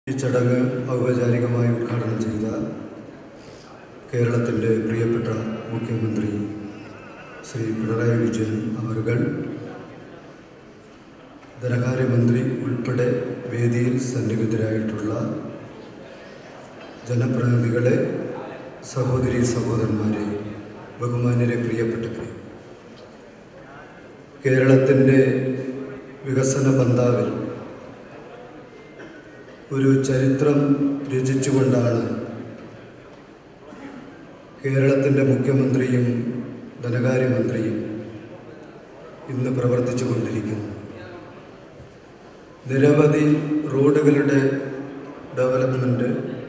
ഈ ചടങ്ങ് ഔപചാരികമായി ഉദ്ഘാടനം ചെയ്ത കേരളത്തിൻ്റെ പ്രിയപ്പെട്ട മുഖ്യമന്ത്രി ശ്രീ പിണറായി വിജയൻ അവറുകൾ ധനകാര്യമന്ത്രി ഉൾപ്പെടെ വേദിയിൽ സന്നിഹിതരായിട്ടുള്ള ജനപ്രതിനിധികളെ സഹോദരി സഹോദരന്മാരെ ബഹുമാന്യരെ പ്രിയപ്പെട്ടവരെ കേരളത്തിൻ്റെ വികസന പന്താവിൽ ഒരു ചരിത്രം രചിച്ചുകൊണ്ടാണ് കേരളത്തിൻ്റെ മുഖ്യമന്ത്രിയും ധനകാര്യമന്ത്രിയും ഇന്ന് പ്രവർത്തിച്ചു കൊണ്ടിരിക്കുന്നു നിരവധി റോഡുകളുടെ ഡെവലപ്മെൻറ്റ്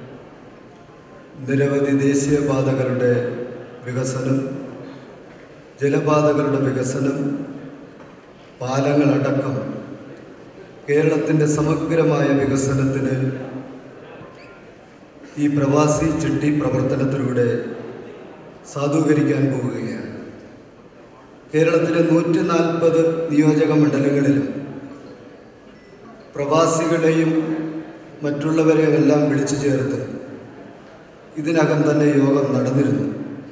നിരവധി ദേശീയപാതകളുടെ വികസനം ജലപാതകളുടെ വികസനം പാലങ്ങളടക്കം കേരളത്തിൻ്റെ സമഗ്രമായ വികസനത്തിന് ഈ പ്രവാസി ചിട്ടി പ്രവർത്തനത്തിലൂടെ സാധൂകരിക്കാൻ പോവുകയാണ് കേരളത്തിലെ നൂറ്റി നാൽപ്പത് നിയോജക മണ്ഡലങ്ങളിലും പ്രവാസികളെയും മറ്റുള്ളവരെയും എല്ലാം വിളിച്ചു ചേർത്ത് ഇതിനകം തന്നെ യോഗം നടന്നിരുന്നു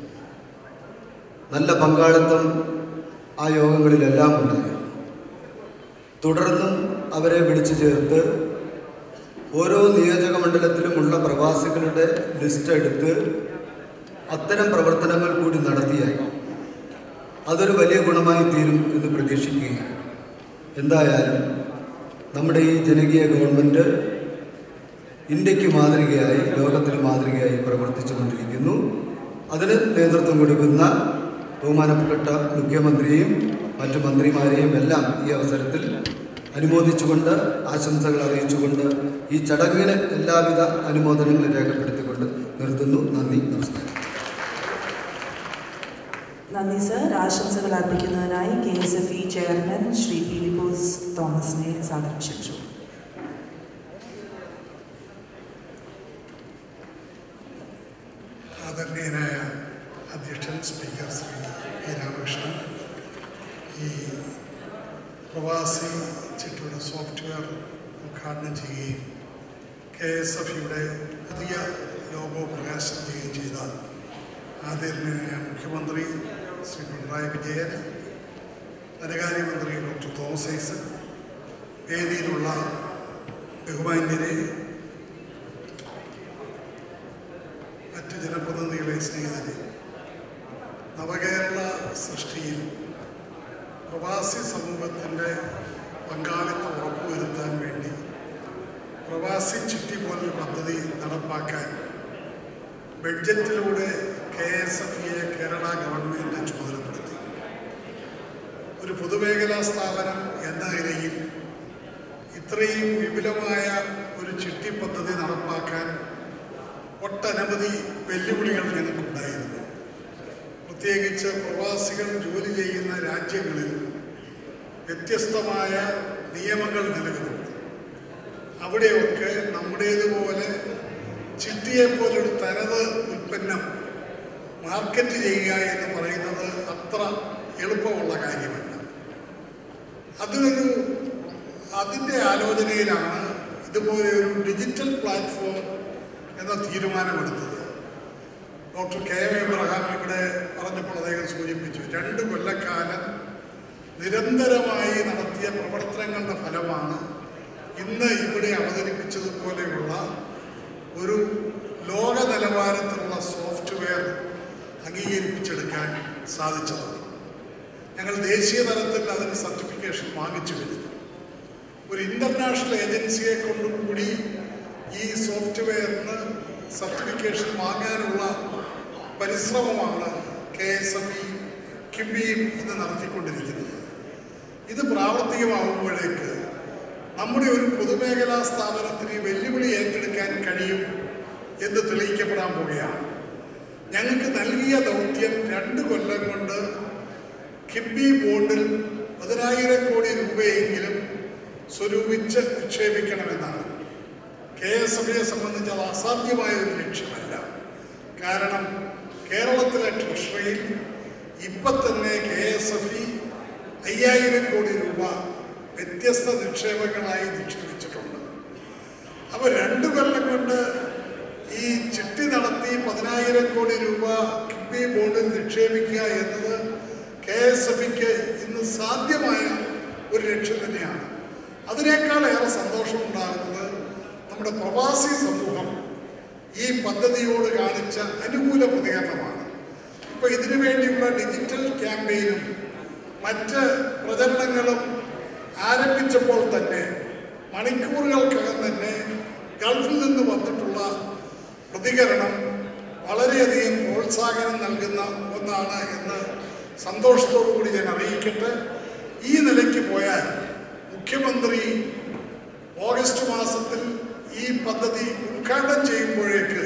നല്ല പങ്കാളിത്തം ആ യോഗങ്ങളിലെല്ലാം ഉണ്ടായിരുന്നു തുടർന്നും അവരെ വിളിച്ചു ചേർത്ത് ഓരോ നിയോജക മണ്ഡലത്തിലുമുള്ള പ്രവാസികളുടെ ലിസ്റ്റ് എടുത്ത് അത്തരം പ്രവർത്തനങ്ങൾ കൂടി നടത്തിയാൽ അതൊരു വലിയ ഗുണമായി തീരും എന്ന് പ്രതീക്ഷിക്കുകയാണ് എന്തായാലും നമ്മുടെ ഈ ജനകീയ ഗവൺമെൻറ് ഇന്ത്യക്ക് മാതൃകയായി ലോകത്തിന് മാതൃകയായി പ്രവർത്തിച്ചു കൊണ്ടിരിക്കുന്നു അതിന് നേതൃത്വം കൊടുക്കുന്ന ബഹുമാനപ്പെട്ട മുഖ്യമന്ത്രിയെയും മറ്റു മന്ത്രിമാരെയും എല്ലാം ഈ അവസരത്തിൽ അനുമോദിച്ചുകൊണ്ട് ആശംസകൾ അറിയിച്ചുകൊണ്ട് ഈ ചടങ്ങിന് എല്ലാവിധ അനുമോദനങ്ങളും രേഖപ്പെടുത്തിക്കൊണ്ട് നിർത്തുന്നു നന്ദി നമസ്കാരം നന്ദി സർ ആശംസകൾ അർപ്പിക്കുന്നതിനായി K S F E chairman Shri Peelipose തോമസിനെ സാദരം ക്ഷണിച്ചു ആദരണീയനായ അധ്യക്ഷൻ സ്പീക്കർ ശ്രീ പി രാമകൃഷ്ണൻ ഈ പ്രവാസി ചിട്ടിയുടെ സോഫ്റ്റ്വെയർ ഉദ്ഘാടനം ചെയ്യുകയും കെ എസ് എഫ് യുടെ പുതിയ ലോഗോ പ്രകാശനം ചെയ്യുകയും ചെയ്ത ആദരണീയനായ മുഖ്യമന്ത്രി ശ്രീ പിണറായി വിജയൻ ധനകാര്യമന്ത്രി ഡോക്ടർ തോമസ് ഐസക് വേദിയിലുള്ള ബഹുമാന്യരെ മറ്റ് ജനപ്രതിനിധികളെ സ്നേഹിതരെ നവകേരള സൃഷ്ടിയിൽ പ്രവാസി സമൂഹത്തിൻ്റെ പങ്കാളിത്തം ഉറപ്പുവരുത്താൻ വേണ്ടി പ്രവാസി ചിട്ടി പോലൊരു പദ്ധതി നടപ്പാക്കാൻ ബഡ്ജറ്റിലൂടെ കെ എസ് എഫ് ഇയെ കേരള ഗവൺമെൻറ് ചുമതലപ്പെടുത്തി ഒരു പൊതുമേഖലാ സ്ഥാപനം എന്ന നിലയിൽ ഇത്രയും വിപുലമായ ഒരു ചിട്ടി പദ്ധതി നടപ്പാക്കാൻ ഒട്ടനവധി വെല്ലുവിളികൾ ഞങ്ങൾക്കുണ്ടായിരുന്നു പ്രത്യേകിച്ച് പ്രവാസികൾ ജോലി ചെയ്യുന്ന രാജ്യങ്ങളിൽ വ്യത്യസ്തമായ നിയമങ്ങൾ നിലവിലുണ്ട് അവിടെയൊക്കെ നമ്മുടേതുപോലെ ചിട്ടിയെപ്പോലൊരു തനത് ഉൽപ്പന്നം മാർക്കറ്റ് ചെയ്യുക എന്ന് പറയുന്നത് അത്ര എളുപ്പമുള്ള കാര്യമല്ല അതിനൊരു അതിൻ്റെ ആലോചനയിലാണ് ഇതുപോലെ ഒരു ഡിജിറ്റൽ പ്ലാറ്റ്ഫോം എന്ന തീരുമാനമെടുത്തത് ഡോക്ടർ കെ എം എബ്രഹാം ഇവിടെ പറഞ്ഞപ്പോൾ അദ്ദേഹം സൂചിപ്പിച്ചു രണ്ട് കൊല്ലക്കാലം നിരന്തരമായി നടത്തിയ പ്രവർത്തനങ്ങളുടെ ഫലമാണ് ഇന്ന് ഇവിടെ അവതരിപ്പിച്ചതുപോലെയുള്ള ഒരു ലോക നിലവാരത്തിലുള്ള സോഫ്റ്റ്വെയർ അംഗീകരിപ്പിച്ചെടുക്കാൻ സാധിച്ചത് ഞങ്ങൾ ദേശീയ തലത്തിൽ അതിന് സർട്ടിഫിക്കേഷൻ വാങ്ങിച്ചു കഴിഞ്ഞു ഒരു ഇൻ്റർനാഷണൽ ഏജൻസിയെ കൊണ്ടുകൂടി ഈ സോഫ്റ്റ്വെയറിന് സർട്ടിഫിക്കേഷൻ വാങ്ങാനുള്ള പരിശ്രമമാണ് കെ എസ് എഫ് ഇ കിംബിയും ഇന്ന് നടത്തിക്കൊണ്ടിരിക്കുന്നത് ഇത് പ്രാവർത്തികമാകുമ്പോഴേക്ക് നമ്മുടെ ഒരു പൊതുമേഖലാ സ്ഥാപനത്തിന് ഈ വെല്ലുവിളി ഏറ്റെടുക്കാൻ കഴിയും എന്ന് തെളിയിക്കപ്പെടാൻ പോവുകയാണ് ഞങ്ങൾക്ക് നൽകിയ ദൗത്യം രണ്ട് കൊല്ലം കൊണ്ട് കിംബി ബോണ്ടിൽ പതിനായിരം കോടി രൂപയെങ്കിലും സ്വരൂപിച്ച് നിക്ഷേപിക്കണമെന്നാണ് കെ എസ് എഫിനെ സംബന്ധിച്ച് അത് അസാധ്യമായ ഒരു ലക്ഷ്യമല്ല കാരണം കേരളത്തിലെ ട്രഷറിയിൽ ഇപ്പം തന്നെ കെ എസ് എഫ് ഇ അയ്യായിരം കോടി രൂപ വ്യത്യസ്ത നിക്ഷേപങ്ങളായി നിക്ഷേപിച്ചിട്ടുണ്ട് അപ്പോൾ രണ്ട് കൊല്ലം കൊണ്ട് ഈ ചിട്ടി നടത്തി പതിനായിരം കോടി രൂപ കിഡ്നി ബോണ്ടിൽ നിക്ഷേപിക്കുക എന്നത് കെ എസ് എഫിക്ക് ഇന്ന് സാധ്യമായ ഒരു ലക്ഷ്യം തന്നെയാണ് അതിനേക്കാൾ ഏറെ സന്തോഷമുണ്ടാകുന്നത് നമ്മുടെ പ്രവാസി സമൂഹം ഈ പദ്ധതിയോട് കാണിച്ച അനുകൂല പ്രതികരണമാണ് ഇപ്പോൾ ഇതിനു വേണ്ടിയുള്ള ഡിജിറ്റൽ ക്യാമ്പയിനും മറ്റ് പ്രചരണങ്ങളും ആരംഭിച്ചപ്പോൾ തന്നെ മണിക്കൂറുകൾക്കകം തന്നെ ഗൾഫിൽ നിന്ന് വന്നിട്ടുള്ള പ്രതികരണം വളരെയധികം പ്രോത്സാഹനം നൽകുന്ന ഒന്നാണ് എന്ന് സന്തോഷത്തോടു കൂടി ഞാൻ അറിയിക്കട്ടെ ഈ നിലയ്ക്ക് പോയാൽ മുഖ്യമന്ത്രി ഓഗസ്റ്റ് മാസത്തിൽ ഈ പദ്ധതി ഉദ്ഘാടനം ചെയ്യുമ്പോഴേക്ക്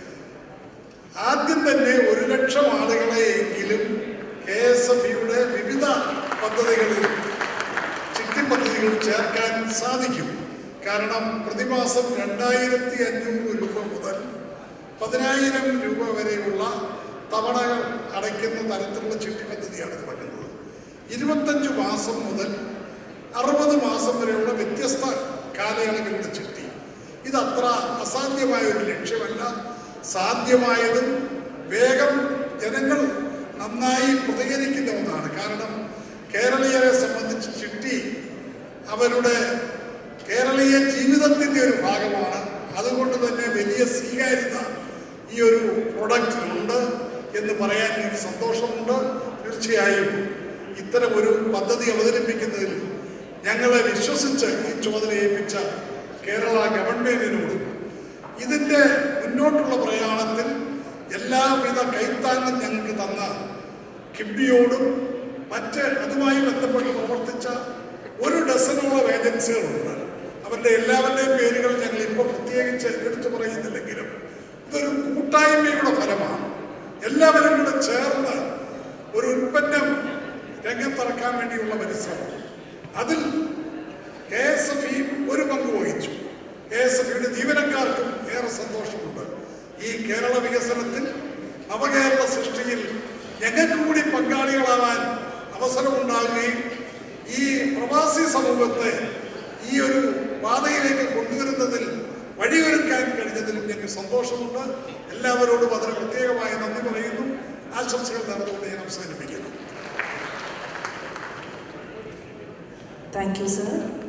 ആദ്യം തന്നെ ഒരു ലക്ഷം ആളുകളെ എങ്കിലും കെ എസ് എഫ് യുടെ വിവിധ പദ്ധതികളിൽ ചിട്ടി പദ്ധതികൾ ചേർക്കാൻ സാധിക്കും കാരണം പ്രതിമാസം രണ്ടായിരത്തി അഞ്ഞൂറ് രൂപ മുതൽ പതിനായിരം രൂപ വരെയുള്ള തവണകൾ അടയ്ക്കുന്ന തരത്തിലുള്ള ചിട്ടി പദ്ധതിയാണ് തുടങ്ങുന്നത് ഇരുപത്തഞ്ച് മാസം മുതൽ അറുപത് മാസം വരെയുള്ള വ്യത്യസ്ത കാലയളവിലുള്ള ചിട്ടി ഇതത്ര അസാധ്യമായ ഒരു ലക്ഷ്യമല്ല സാധ്യമായതും വേഗം ജനങ്ങൾ നന്നായി പ്രതികരിക്കുന്ന ഒന്നാണ് കാരണം കേരളീയരെ സംബന്ധിച്ച് ചിട്ടി അവരുടെ കേരളീയ ജീവിതത്തിൻ്റെ ഒരു ഭാഗമാണ് അതുകൊണ്ട് തന്നെ വലിയ സ്വീകാര്യത ഈ ഒരു പ്രൊഡക്റ്റിനുണ്ട് എന്ന് പറയാൻ എനിക്ക് സന്തോഷമുണ്ട് തീർച്ചയായും ഇത്തരം ഒരു പദ്ധതി അവതരിപ്പിക്കുന്നതിൽ ഞങ്ങളെ വിശ്വസിച്ച് ഈ ചുമതല ഏൽപ്പിച്ച കേരള ഗവൺമെന്റിനോട് ഇതിൻ്റെ മുന്നോട്ടുള്ള പ്രയാണത്തിൽ എല്ലാവിധ കൈത്താങ്ങും ഞങ്ങൾക്ക് തന്ന കിബിയോടും മറ്റ് അതുമായി ബന്ധപ്പെട്ട് പ്രവർത്തിച്ച ഒരു ഡസനോളം ഏജൻസികളുണ്ട് അവരുടെ എല്ലാവരുടെയും പേരുകൾ ഞങ്ങൾ ഇപ്പോൾ പ്രത്യേകിച്ച് എടുത്തു പറയുന്നില്ലെങ്കിലും ഇതൊരു കൂട്ടായ്മയുടെ ഫലമാണ് എല്ലാവരും കൂടെ ചേർന്ന് ഒരു ഉൽപ്പന്നം രംഗത്തിറക്കാൻ വേണ്ടിയുള്ള പരിശ്രമം അതിൽ കെ എസ് എഫ് ഇ ഒരു പങ്ക് വഹിച്ചു കെ എസ് എഫ് ഇയുടെ ജീവനക്കാർക്കും ഏറെ സന്തോഷമുണ്ട് ഈ കേരള വികസനത്തിൽ നവകേരള സൃഷ്ടിയിൽ ഞങ്ങൾക്ക് കൂടി പങ്കാളികളാവാൻ അവസരമുണ്ടാകുകയും ഈ പ്രവാസി സമൂഹത്തെ ഈ ഒരു പാതയിലേക്ക് കൊണ്ടുവരുന്നതിൽ വഴിയൊരുക്കാൻ കഴിഞ്ഞതിലും ഞങ്ങൾക്ക് സന്തോഷമുണ്ട് എല്ലാവരോടും അതിന് പ്രത്യേകമായി നന്ദി പറയുന്നു ആശംസകൾ നടന്നുകൊണ്ട് ഞാൻ അവസാനിപ്പിക്കുന്നു താങ്ക് യു സർ